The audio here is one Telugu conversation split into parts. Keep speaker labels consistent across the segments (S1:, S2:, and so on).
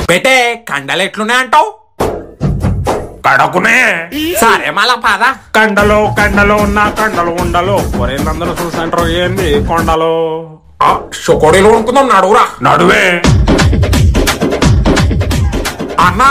S1: పెట్టే కండలు ఎట్లున్నాయి అంటావు
S2: కడకునే
S1: సరే మళ్ళా పద
S2: కండలు కండలు ఉన్న కండలు ఉండలు ఒరేందందరూ చూసంటారు ఏంది కొండలు
S1: ఆ, షొకోడీలు కొనుక్కుందాం నడువురా
S2: నడువే
S1: అన్నా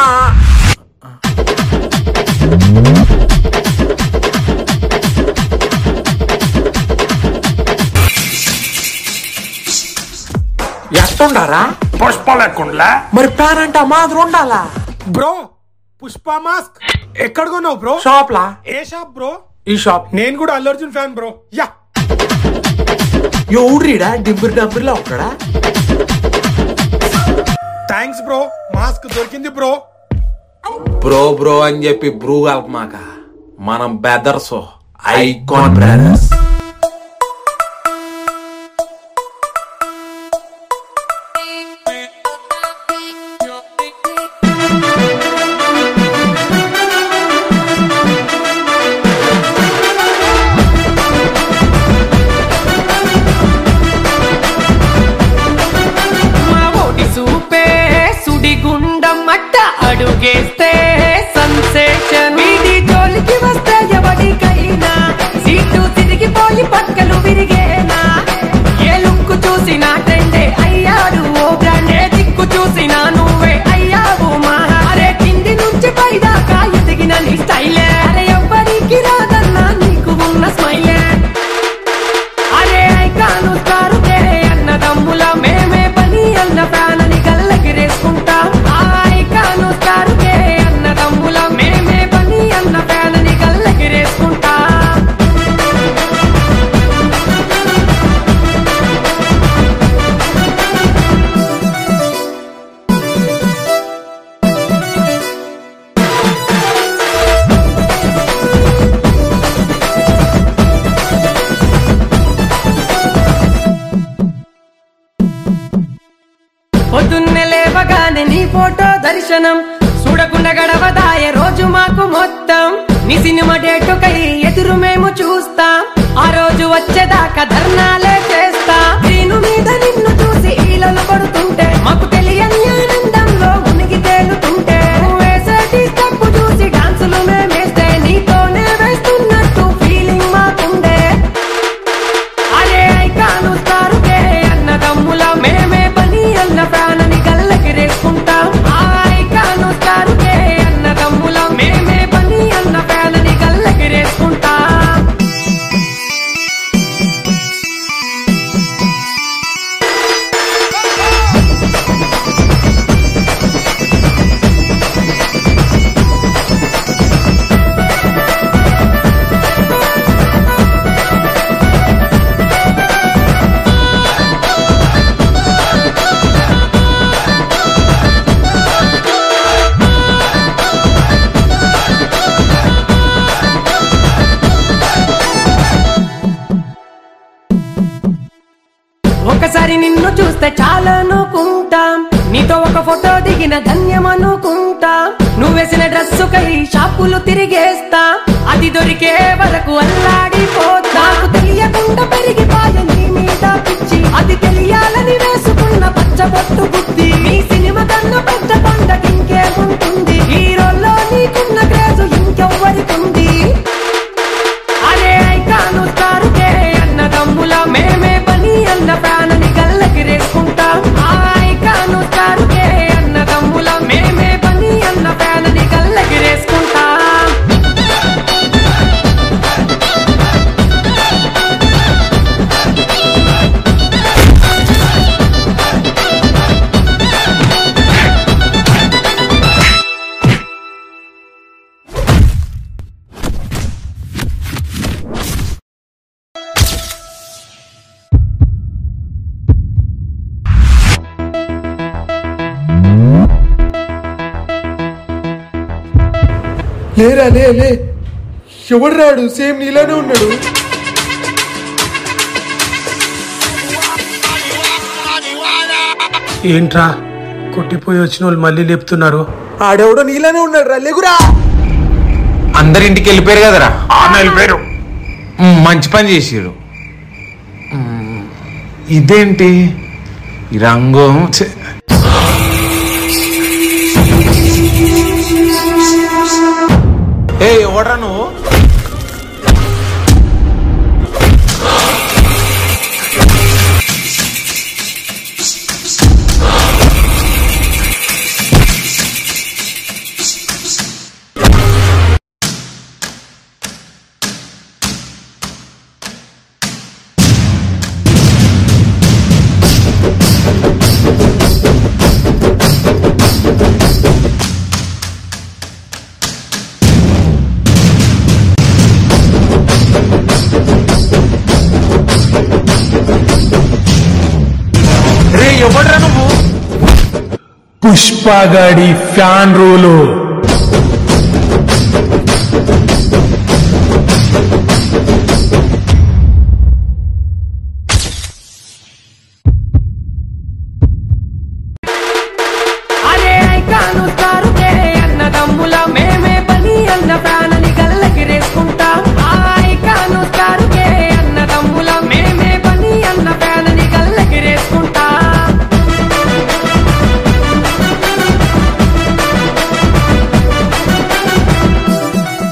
S1: ఎట్టుండారా
S2: పుష్ప లెక్కుండ్లా
S1: మరి ప్లాన్ అంటే మాదిరి ఉండాలా
S3: బ్రో పుష్ప మాస్క్ ఎక్కడ కొన్నావు బ్రో
S1: షాప్ లా
S3: ఏ షాప్ బ్రో
S1: ఈ షాప్
S3: నేను కూడా అల్లు అర్జున్ ఫ్యాన్ బ్రో యా
S1: ఎవడ్రీడా డింబిరి డంబిరిలో ఉంటాడా
S3: థ్యాంక్స్ బ్రో మాస్క్ దొరికింది బ్రో
S1: బ్రో బ్రో అని చెప్పి బ్రూ కలపమాక మనం బెదర్స్ ఐకాన్ బ్రదర్స్
S4: మా ఓటి సూపే సుడిగుండం మట్ట అడుగేస్తే సన్సేషన్ వీడి జోలికి వస్తే ఎవరికైనా సీటు తిరిగిపోయి పక్కలు విరిగేనా ఏ లుక్కు చూసినా ట్రెండే అయ్యాడు ఓ బ్రాండే దిక్కు చూసినా నువ్వే అయ్యావు మా అరే కింది నుంచి పైదాకా ఎదిగిన నీ స్టైలే అరే ఎవ్వరికి రాదన్నా నీకు ఉన్న స్మైలే అరే ఐకాను స్టారుకే అన్న దమ్ముల మేమే పని అన్న ప్రాణని కళ్ళగిరేసుకుంటాం ఆ ఐకాను స్టారుకే అన్న దమ్ముల మేమే పని అన్న ప్రాణని కళ్ళగిరేసుకుంటాం పొద్దున్నే లేవగానే నీ ఫోటో దర్శనం చూడకుండా గడవదాయ రోజు మాకు మొత్తం నీ సినిమా డేటుకై ఎదురు మేము చూస్తాం ఆ రోజు వచ్చేదాకా ధర్నాలే చేస్తా దీని మీద నిన్ను చూసి ఈలలు పడుతుంటే మాకు తెలియని ఆనందంలో మునిగి తేలుతుంటే నువ్వు వేసేటి తప్పు చూసి డాన్సులు మేమేస్తే నీతోనే వేస్తున్నట్టు ఫీలింగ్ మాకుండే అరే ఐకాను స్టారుకే అన్న దమ్ముల మేమే పని అన్న ప్రాణని కళ్ళకిరేసుకుంటాం ఆ ఐకాను స్టారుకే అన్న దమ్ముల మేమే పని అన్న ప్రాణని కళ్ళకిరేసుకుంటాం ఒకసారి నిన్ను చూస్తే చాలా అనుకుంటాం నీతో ఒక ఫోటో దిగిన ధన్యం అనుకుంటాం నువ్వేసిన డ్రెస్సు కై షాపులు తిరిగేస్తా అది దొరికే వరకు అల్లాడిపోతా నాకు తెలియకుండా పెరిగిపోయే నీ మీద పిచ్చి అది తెలియాలని వేసుకున్న పచ్చబొట్టు బుద్ధి నీ సినిమా కన్నా పెద్ద పండగ ఇంకేముంటుంది హీరోల్లో నీకున్న క్రేజు ఇంకెవ్వరికుంది అరే ఐకాను స్టారుకే అన్న దమ్ముల మేమే పని అన్న ప్రాణని కళ్ళకిరేసుకుంటాం ఆ ఐకాను స్టారుకే అన్న దమ్ముల మేమే పని అన్న ప్రాణని కళ్ళకిరేసుకుంటాం
S3: లేరా లే లే ఎవడు రాడు సేమ్ నీలానే ఉన్నాడు
S5: ఏంట్రా కొట్టిపోయి వచ్చిన వాళ్ళు మళ్ళీ లేపుతున్నారు
S3: ఆడెవడో నీలానే ఉన్నాడు రా లేగురా
S1: అందరి ఇంటికి వెళ్ళిపోయారు కదరా
S2: ఆ నిలిపేరు
S1: మ్, మంచి పని చేసిరు మ్, ఇదేంటి ఈ రంగు ఛే. ఎవడ్రా నువ్వు రే ఎవడ్రా నువ్వు
S5: పుష్పగాడి ఫ్యాన్ రూలు